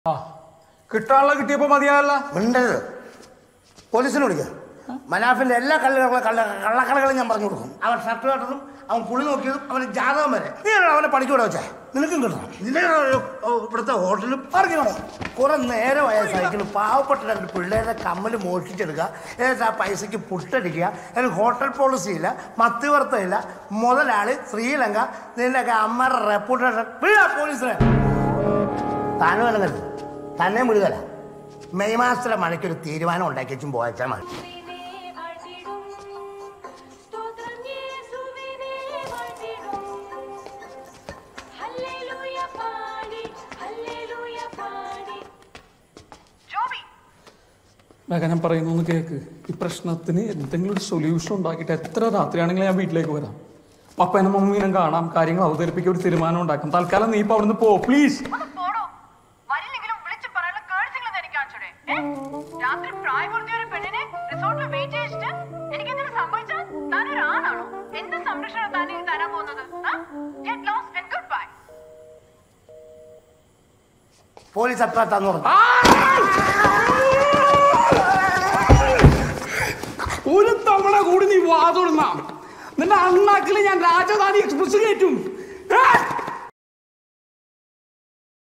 ആ കിട്ടാനുള്ള കിട്ടിയപ്പോ മതിയായല്ല മിണ്ടരുത് പോലീസിനെ വിളിക്കുക മനാഫിന്റെ എല്ലാ കള്ളുകളും കള്ള കള്ളക്കടകളും ഞാൻ പറഞ്ഞു കൊടുക്കും അവൻ ഷർട്ട് കാട്ടതും അവൻ കുളി നോക്കിയതും അവന് ജാതകം വരെ നീ അവനെ പഠിക്കൂടെ വെച്ചേ നിനക്കും കിട്ടണം നിന്നെ ഇവിടുത്തെ ഹോട്ടലും അറിഞ്ഞോളൂ കുറെ നേരമായ സൈക്കിൾ പാവപ്പെട്ട രണ്ട് പിള്ളേരുടെ കമ്മൽ മോഷ്ടിച്ചെടുക്കുക എന്നിട്ട് ആ പൈസയ്ക്ക് പുട്ടടിക്കുക അതിന് ഹോട്ടൽ പോളിസി ഇല്ല മധ്യവർത്തമില്ല മുതലാളി ശ്രീലങ്ക നിന്റെയൊക്കെ അമ്മയുടെ റെപ്യൂട്ടേഷൻ വിടാ പോലീസിനെ താനും ഇളങ്ങരുത് തന്നെ മുഴുകല മെയ് മാസത്തിലെ മഴയ്ക്കൊരു തീരുമാനം ഉണ്ടാക്കി വെച്ചും പോയച്ചാൽ മതി യേശുവിനെ വാഴ്ത്തിടും. സ്തോത്രം യേശുവിനെ വാഴ്ത്തിടും. ഹല്ലേലൂയ പാടി, ഹല്ലേലൂയ പാടി. മേഘ ഞാൻ പറയുന്നു കേക്ക് ഈ പ്രശ്നത്തിന് എന്തെങ്കിലും ഒരു സൊല്യൂഷൻ ഉണ്ടാക്കിയിട്ട് എത്ര രാത്രിയാണെങ്കിലും ഞാൻ വീട്ടിലേക്ക് വരാം പപ്പനും മമ്മീനും കാണാം കാര്യങ്ങൾ അവതരിപ്പിക്കാൻ ഒരു തീരുമാനം ഉണ്ടാക്കാം തൽക്കാലം നീ ഇപ്പൊ അവിടുന്ന് പോ പ്ലീസ് ഒന്ന് പോടോ വരില്ലെങ്കിലും വിളിച്ച് പറയാനുള്ള കേഴ്സിംഗ് എനിക്ക് കാണിച്ചൂടെ ഏ? രാത്രി പ്രായപൂർത്തിയ ഒരു പെണ്ണിനെ റിസോർട്ടിൽ വെയിറ്റ് ചെയ്തിട്ട് എനിക്ക് എന്തെങ്കിലും സംഭവിച്ചാൽ താൻ ഒരു ആണാണോ എന്ത് സംരക്ഷണം താൻ ഇനി തരാൻ പോകുന്നത് get lost and goodbye police എത്ര തന്നു പറഞ്ഞു ഒരു തവണ കൂടി നീ വാതുടന്ന നിന്റെ അണ്ണാക്കിൽ ഞാൻ രാജധാനി എക്സ്പ്രസ് കയറ്റും ഏ?